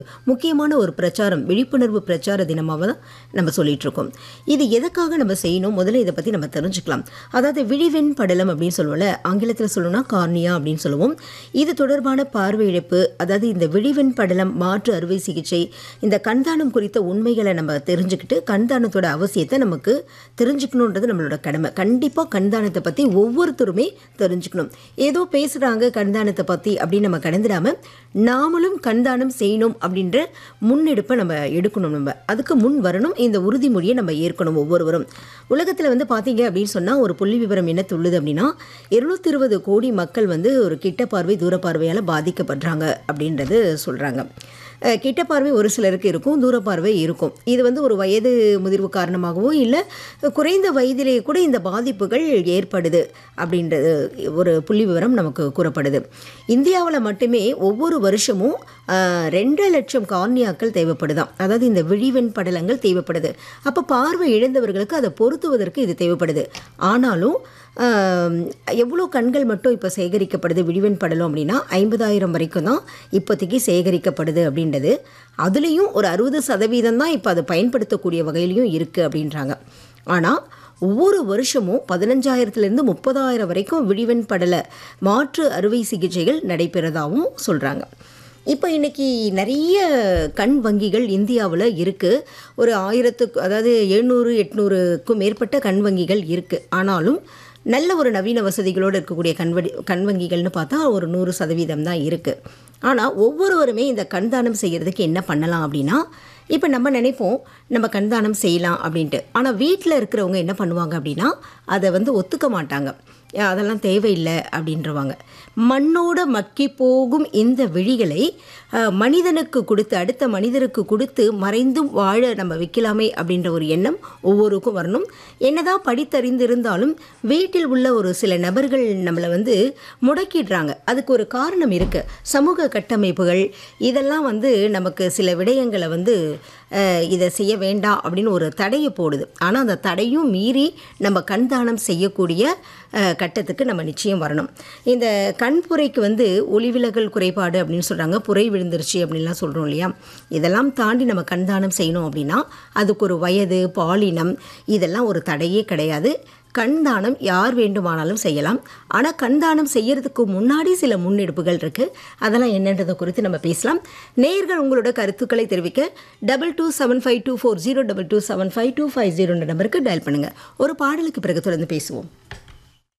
முக்கியமான ஒரு பிரச்சாரம் விழிப்புணர்வு பிரச்சார தினமாக தான் நம்ம சொல்லிட்டு இருக்கோம் இது எதுக்காக நம்ம செய்யணும் முதல்ல இதை பற்றி நம்ம தெரிஞ்சுக்கலாம் அதாவது விழிவெண் படலம் அப்படின்னு சொல்லுவோம்ல ஆங்கிலத்தில் சொல்லணும்னா கார்னியா அப்படின்னு சொல்லுவோம் இது தொடர்பான பார்வை இழப்பு அதாவது இந்த விழிவெண் படலம் மாற்று அறுவை சிகிச்சை இந்த கண்தானம் குறித்த உண்மைகளை நம்ம தெரிஞ்சுக்கிட்டு கண்தானத்தோட அவசியத்தை நமக்கு தெரிஞ்சுக்கணுன்றது நம்மளோட கடமை கண்டிப்பாக கண்தானத்தை பற்றி ஒவ்வொருத்தருமே தெரிஞ்சுக்கணும் ஏதோ பேசுகிறாங்க கண்தானத்தை பற்றி அப்படின்னு நம்ம கடந்துடாம நாமளும் கண்தானம் செய்யணும் அப்படின்ற முன்னெடுப்பை நம்ம எடுக்கணும் நம்ம அதுக்கு முன் வரணும் இந்த உறுதிமொழியை நம்ம ஏற்கணும் ஒவ்வொருவரும் உலகத்தில் வந்து பார்த்தீங்க அப்படின்னு சொன்னால் ஒரு புள்ளி விவரம் என்ன துள்ளுது அப்படின்னா இருநூத்தி இருபது கோடி மக்கள் வந்து ஒரு கிட்ட பார்வை தூர பார்வையால் பாதிக்கப்படுறாங்க அப்படின்றது சொல்கிறாங்க அஹ் கிட்ட பார்வை ஒரு சிலருக்கு இருக்கும் தூர பார்வை இருக்கும் இது வந்து ஒரு வயது முதிர்வு காரணமாகவோ இல்லை குறைந்த வயதிலேயே கூட இந்த பாதிப்புகள் ஏற்படுது அப்படின்றது ஒரு புள்ளி விவரம் நமக்கு கூறப்படுது இந்தியாவில் மட்டுமே ஒவ்வொரு வருஷமும் அஹ், ரெண்டரை லட்சம் கார்னியாக்கள் தேவைப்படுதாம் அதாவது இந்த விழிவெண் படலங்கள் தேவைப்படுது அப்போ பார்வை இழந்தவர்களுக்கு அதை பொருத்துவதற்கு இது தேவைப்படுது ஆனாலும் ஆம், எவ்வளோ கண்கள் மட்டும் இப்போ சேகரிக்கப்படுது விழிவெண் படலம் அப்படின்னா ஐம்பதாயிரம் வரைக்கும் தான் இப்போதைக்கு சேகரிக்கப்படுது அப்படின்றது அதுலேயும் ஒரு அறுபது சதவீதம் தான் இப்போ அதை பயன்படுத்தக்கூடிய வகையிலையும் இருக்குது அப்படின்றாங்க ஆனால் ஒவ்வொரு வருஷமும் பதினஞ்சாயிரத்துலேருந்து முப்பதாயிரம் வரைக்கும் விழிவெண் படல மாற்று அறுவை சிகிச்சைகள் நடைபெறதாகவும் சொல்கிறாங்க இப்போ இன்னைக்கு நிறைய கண் வங்கிகள் இந்தியாவில் இருக்குது ஒரு ஆயிரத்துக்கு அதாவது எழுநூறு எட்நூறுக்கும் மேற்பட்ட கண் வங்கிகள் இருக்குது ஆனாலும் நல்ல ஒரு நவீன வசதிகளோடு இருக்கக்கூடிய கண்வடி கண் வங்கிகள்னு பார்த்தா ஒரு நூறு சதவீதம் தான் இருக்குது ஆனால் ஒவ்வொருவருமே இந்த கண்தானம் செய்கிறதுக்கு என்ன பண்ணலாம் அப்படின்னா இப்போ நம்ம நினைப்போம் நம்ம கண்தானம் செய்யலாம் அப்படின்ட்டு ஆனால் வீட்டில் இருக்கிறவங்க என்ன பண்ணுவாங்க அப்படின்னா அதை வந்து ஒத்துக்க மாட்டாங்க "ஏ, அதெல்லாம் தேவையில்லை அப்படின்றவாங்க மண்ணோட மக்கி போகும் இந்த விழிகளை அஹ், மனிதனுக்கு கொடுத்து அடுத்த மனிதருக்கு கொடுத்து மறைந்தும் வாழ நம்ம வைக்கலாமே அப்படின்ற ஒரு எண்ணம் ஒவ்வொருக்கும் வரணும் என்னதான் படித்தறிந்திருந்தாலும் வீட்டில் உள்ள ஒரு சில நபர்கள் நம்மளை வந்து முடக்கிடுறாங்க அதுக்கு ஒரு காரணம் இருக்குது சமூக கட்டமைப்புகள் இதெல்லாம் வந்து நமக்கு சில விடயங்களை வந்து அஹ், இதை செய்ய வேண்டாம் அப்படின்னு ஒரு தடையை போடுது ஆனால் அந்த தடையும் மீறி நம்ம கண்தானம் செய்யக்கூடிய அஹ், கட்டத்துக்கு நம்ம நிச்சயம் வரணும் இந்த கண்புரைக்கு வந்து ஒளிவிலகல் குறைபாடு அப்படின்னு சொல்கிறாங்க புரை விழுந்துருச்சு அப்படின்லாம் சொல்கிறோம் இல்லையா இதெல்லாம் தாண்டி நம்ம கண்தானம் செய்யணும் அப்படின்னா அதுக்கு ஒரு வயது பாலினம் இதெல்லாம் ஒரு தடையே கிடையாது கண்தானம் யார் வேண்டுமானாலும் செய்யலாம் ஆனால் கண்தானம் செய்யறதுக்கு முன்னாடி சில முன்னெடுப்புகள் இருக்குது அதெல்லாம் என்னன்றதை குறித்து நம்ம பேசலாம் நேயர்கள் உங்களோட கருத்துக்களை தெரிவிக்க double two seven five two four zero double two seven five two five ஜீரோன்ற நம்பருக்கு டயல் பண்ணுங்கள் ஒரு பாடலுக்கு பிறகு தொடர்ந்து பேசுவோம்